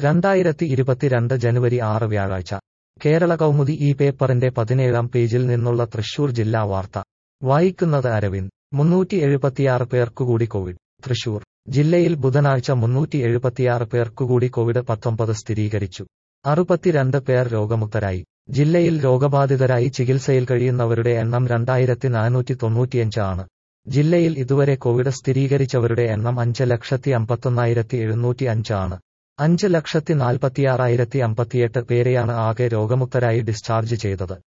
രണ്ടായിരത്തി ഇരുപത്തിരണ്ട് ജനുവരി ആറ് വ്യാഴാഴ്ച കേരള കൗമുദി ഈ പേപ്പറിന്റെ പതിനേഴാം പേജിൽ നിന്നുള്ള തൃശൂർ ജില്ലാ വാർത്ത വായിക്കുന്നത് അരവിന്ദ് മുന്നൂറ്റി എഴുപത്തിയാറ് പേർക്കുകൂടി കോവിഡ് തൃശൂർ ജില്ലയിൽ ബുധനാഴ്ച മുന്നൂറ്റി എഴുപത്തിയാറ് പേർക്കുകൂടി കോവിഡ് പത്തൊമ്പത് സ്ഥിരീകരിച്ചു അറുപത്തിരണ്ട് പേർ രോഗമുക്തരായി ജില്ലയിൽ രോഗബാധിതരായി ചികിത്സയിൽ കഴിയുന്നവരുടെ എണ്ണം രണ്ടായിരത്തി നാനൂറ്റി തൊണ്ണൂറ്റിയഞ്ച് ആണ് ജില്ലയിൽ ഇതുവരെ കോവിഡ് സ്ഥിരീകരിച്ചവരുടെ എണ്ണം അഞ്ച് ലക്ഷത്തി അമ്പത്തൊന്നായിരത്തി എഴുന്നൂറ്റി അഞ്ച് ആണ് അഞ്ച് ലക്ഷത്തി നാൽപ്പത്തിയാറായിരത്തി അമ്പത്തിയെട്ട് പേരെയാണ് ആകെ രോഗമുക്തരായി ഡിസ്ചാർജ് ചെയ്തത്